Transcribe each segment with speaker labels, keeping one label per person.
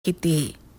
Speaker 1: ಕಿತ್ತಿ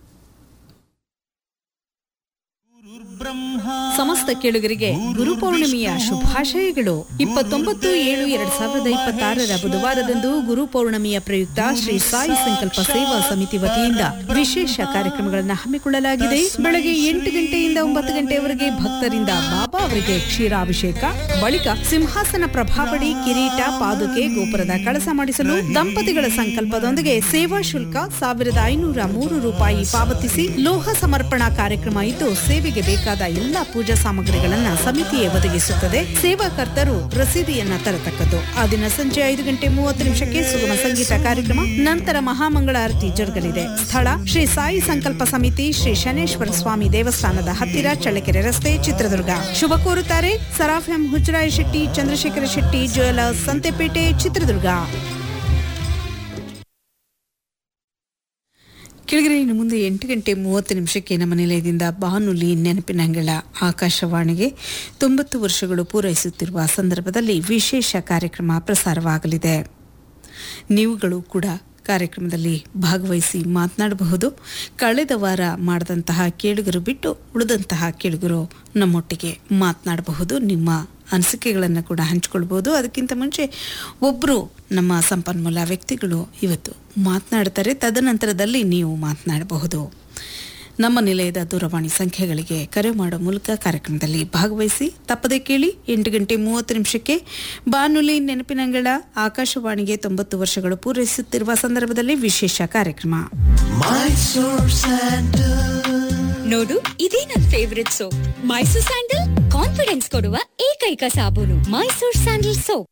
Speaker 1: ಸಮಸ್ತ ಕೇಳುಗರಿಗೆ ಗುರುಪೌರ್ಣಿಮೆಯ ಶುಭಾಶಯಗಳು ಇಪ್ಪತ್ತೊಂಬತ್ತು ಏಳು ಎರಡ್ ಸಾವಿರದ ಇಪ್ಪತ್ತಾರರ ಬುಧವಾರದಂದು ಗುರುಪೌರ್ಣಿಮೆಯ ಪ್ರಯುಕ್ತ ಶ್ರೀ ಸಾಯಿ ಸಂಕಲ್ಪ ಸೇವಾ ಸಮಿತಿ ವತಿಯಿಂದ ವಿಶೇಷ ಕಾರ್ಯಕ್ರಮಗಳನ್ನು ಹಮ್ಮಿಕೊಳ್ಳಲಾಗಿದೆ ಬೆಳಗ್ಗೆ ಎಂಟು ಗಂಟೆಯಿಂದ ಒಂಬತ್ತು ಗಂಟೆಯವರೆಗೆ ಭಕ್ತರಿಂದ ಬಾಬಾ ಅವರಿಗೆ ಕ್ಷೀರಾಭಿಷೇಕ ಬಳಿಕ ಸಿಂಹಾಸನ ಪ್ರಭಾವಳಿ ಕಿರೀಟ ಪಾದುಕೆ ಗೋಪುರದ ಕಳಸ ಮಾಡಿಸಲು ದಂಪತಿಗಳ ಸಂಕಲ್ಪದೊಂದಿಗೆ ಸೇವಾ ಶುಲ್ಕ ಸಾವಿರದ ಐನೂರ ಮೂರು ರೂಪಾಯಿ ಪಾವತಿಸಿ ಲೋಹ ಸಮರ್ಪಣಾ ಕಾರ್ಯಕ್ರಮ ಇದ್ದು ಸೇವೆಗೆ ಬೇಕಾದ ಎಲ್ಲಾ ಪೂಜಾ ಸಾಮಗ್ರಿಗಳನ್ನ ಸಮಿತಿಯೇ ಒದಗಿಸುತ್ತದೆ ಸೇವಾಕರ್ತರು ರಸೀದಿಯನ್ನ ತರತಕ್ಕದ್ದು ಆ ದಿನ ಸಂಜೆ ಐದು ಗಂಟೆ ಮೂವತ್ತು ನಿಮಿಷಕ್ಕೆ ಸುಗಮ ಸಂಗೀತ ಕಾರ್ಯಕ್ರಮ ನಂತರ ಮಹಾಮಂಗಳ ಆರತಿ ಜರುಗಲಿದೆ ಸ್ಥಳ ಶ್ರೀ ಸಾಯಿ ಸಂಕಲ್ಪ ಸಮಿತಿ ಶ್ರೀ ಶನೇಶ್ವರ ಸ್ವಾಮಿ ದೇವಸ್ಥಾನದ ಹತ್ತಿರ ಚಳ್ಳಕೆರೆ ರಸ್ತೆ ಚಿತ್ರದುರ್ಗ ಶುಭ ಕೋರುತ್ತಾರೆ ಸರಾಫ್ ಎಂ ಹುಜರಾಯ ಶೆಟ್ಟಿ ಚಂದ್ರಶೇಖರ ಶೆಟ್ಟಿ ಜ್ಯುವೆಲರ್ಸ್ ಸಂತೆಪೇಟೆ ಚಿತ್ರದುರ್ಗ ಕೆಳಗಡೆ ಇನ್ನು ಮುಂದೆ ಎಂಟು ಗಂಟೆ ಮೂವತ್ತು ನಿಮಿಷಕ್ಕೆ ನಮ್ಮ ನಿಲಯದಿಂದ ಬಾನುಲಿ ನೆನಪಿನಂಗಳ ಆಕಾಶವಾಣಿಗೆ ತೊಂಬತ್ತು ವರ್ಷಗಳು ಪೂರೈಸುತ್ತಿರುವ ಸಂದರ್ಭದಲ್ಲಿ ವಿಶೇಷ ಕಾರ್ಯಕ್ರಮ ಪ್ರಸಾರವಾಗಲಿದೆ ನೀವುಗಳು ಕೂಡ ಕಾರ್ಯಕ್ರಮದಲ್ಲಿ ಭಾಗವಹಿಸಿ ಮಾತನಾಡಬಹುದು ಕಳೆದ ವಾರ ಮಾಡಿದಂತಹ ಕೇಳುಗರು ಬಿಟ್ಟು ಉಳಿದಂತಹ ಕೇಳುಗರು ನಮ್ಮೊಟ್ಟಿಗೆ ಮಾತನಾಡಬಹುದು ನಿಮ್ಮ ಅನಿಸಿಕೆಗಳನ್ನು ಕೂಡ ಹಂಚಿಕೊಳ್ಬೋದು ಅದಕ್ಕಿಂತ ಮುಂಚೆ ಒಬ್ಬರು ನಮ್ಮ ಸಂಪನ್ಮೂಲ ವ್ಯಕ್ತಿಗಳು ಇವತ್ತು ಮಾತನಾಡ್ತಾರೆ ತದನಂತರದಲ್ಲಿ ನೀವು ಮಾತನಾಡಬಹುದು ನಮ್ಮ ನಿಲಯದ ದೂರವಾಣಿ ಸಂಖ್ಯೆಗಳಿಗೆ ಕರೆ ಮಾಡೋ ಮೂಲಕ ಕಾರ್ಯಕ್ರಮದಲ್ಲಿ ಭಾಗವಹಿಸಿ ತಪ್ಪದೆ ಕೇಳಿ ಎಂಟು ಗಂಟೆ ಮೂವತ್ತು ನಿಮಿಷಕ್ಕೆ ಬಾನುಲಿ ನೆನಪಿನಂಗಳ ಆಕಾಶವಾಣಿಗೆ ತೊಂಬತ್ತು ವರ್ಷಗಳು ಪೂರೈಸುತ್ತಿರುವ ಸಂದರ್ಭದಲ್ಲಿ ವಿಶೇಷ ಕಾರ್ಯಕ್ರಮ
Speaker 2: ನೋಡು ಇದೇ ನನ್ favourite soap Mysore sandal confidence ಕೊಡುವ ಏಕೈಕ ಸಾಬೂನು ಮೈಸೂರ್ ಸ್ಯಾಂಡಲ್ ಸೋಪ್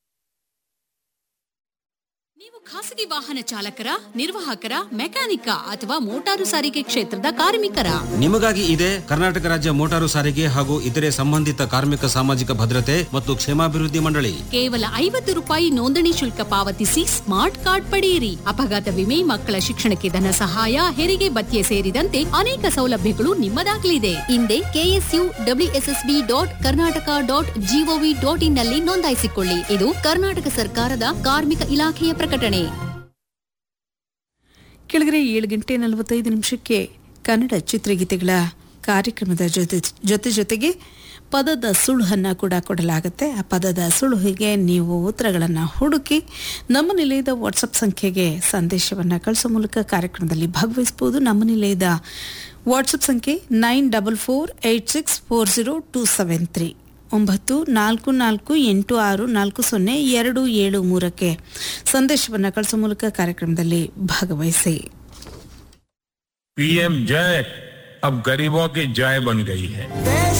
Speaker 3: ನೀವು ಖಾಸಗಿ ವಾಹನ ಚಾಲಕರ ನಿರ್ವಾಹಕರ ಮೆಕ್ಯಾನಿಕ ಅಥವಾ ಮೋಟಾರು ಸಾರಿಗೆ ಕ್ಷೇತ್ರದ ಕಾರ್ಮಿಕರ
Speaker 4: ನಿಮಗಾಗಿ ಇದೆ ಕರ್ನಾಟಕ ರಾಜ್ಯ ಮೋಟಾರು ಸಾರಿಗೆ ಹಾಗೂ ಇತರೆ ಸಂಬಂಧಿತ ಕಾರ್ಮಿಕ ಸಾಮಾಜಿಕ ಭದ್ರತೆ ಮತ್ತು ಕ್ಷೇಮಾಭಿವೃದ್ಧಿ ಮಂಡಳಿ
Speaker 3: ಕೇವಲ ಐವತ್ತು ರೂಪಾಯಿ ನೋಂದಣಿ ಶುಲ್ಕ ಪಾವತಿಸಿ ಸ್ಮಾರ್ಟ್ ಕಾರ್ಡ್ ಪಡೆಯಿರಿ ಅಪಘಾತ ವಿಮೆ ಮಕ್ಕಳ ಶಿಕ್ಷಣಕ್ಕೆ ಧನ ಸಹಾಯ ಹೆರಿಗೆ ಭತ್ಯೆ ಸೇರಿದಂತೆ ಅನೇಕ ಸೌಲಭ್ಯಗಳು ನಿಮ್ಮದಾಗಲಿದೆ ಹಿಂದೆ KSU WSSB dot Karnataka dot gov dot in ನಲ್ಲಿ ನೋಂದಾಯಿಸಿಕೊಳ್ಳಿ ಇದು ಕರ್ನಾಟಕ ಸರ್ಕಾರದ ಕಾರ್ಮಿಕ ಇಲಾಖೆಯ ಪ್ರಕಟಣೆ
Speaker 1: ಕೆಳಗಡೆ ಏಳು ಗಂಟೆ ನಲವತ್ತೈದು ನಿಮಿಷಕ್ಕೆ ಕನ್ನಡ ಚಿತ್ರಗೀತೆಗಳ ಕಾರ್ಯಕ್ರಮದ ಜೊತೆ ಜೊತೆ ಜೊತೆಗೆ ಪದದ ಸುಳುಹನ್ನು ಕೂಡ ಕೊಡಲಾಗುತ್ತೆ ಆ ಪದದ ಸುಳುಹಿಗೆ ನೀವು ಉತ್ತರಗಳನ್ನು ಹುಡುಕಿ ನಮ್ಮ ನಿಲಯದ ವಾಟ್ಸಪ್ ಸಂಖ್ಯೆಗೆ ಸಂದೇಶವನ್ನು ಕಳಿಸೋ ಮೂಲಕ ಕಾರ್ಯಕ್ರಮದಲ್ಲಿ ಭಾಗವಹಿಸಬಹುದು ನಮ್ಮ ನಿಲಯದ ವಾಟ್ಸಪ್ ಸಂಖ್ಯೆ nine double four eight six four zero two seven three ಒಂಬತ್ತು ನಾಲ್ಕು ನಾಲ್ಕು ಎಂಟು ಆರು ನಾಲ್ಕು ಸೊನ್ನೆ ಎರಡು ಏಳು ಮೂರಕ್ಕೆ ಸಂದೇಶವನ್ನು ಕಳಿಸೋ ಮೂಲಕ ಕಾರ್ಯಕ್ರಮದಲ್ಲಿ ಭಾಗವಹಿಸಿ
Speaker 5: पीएम जय अब गरीबों की जय बन गई है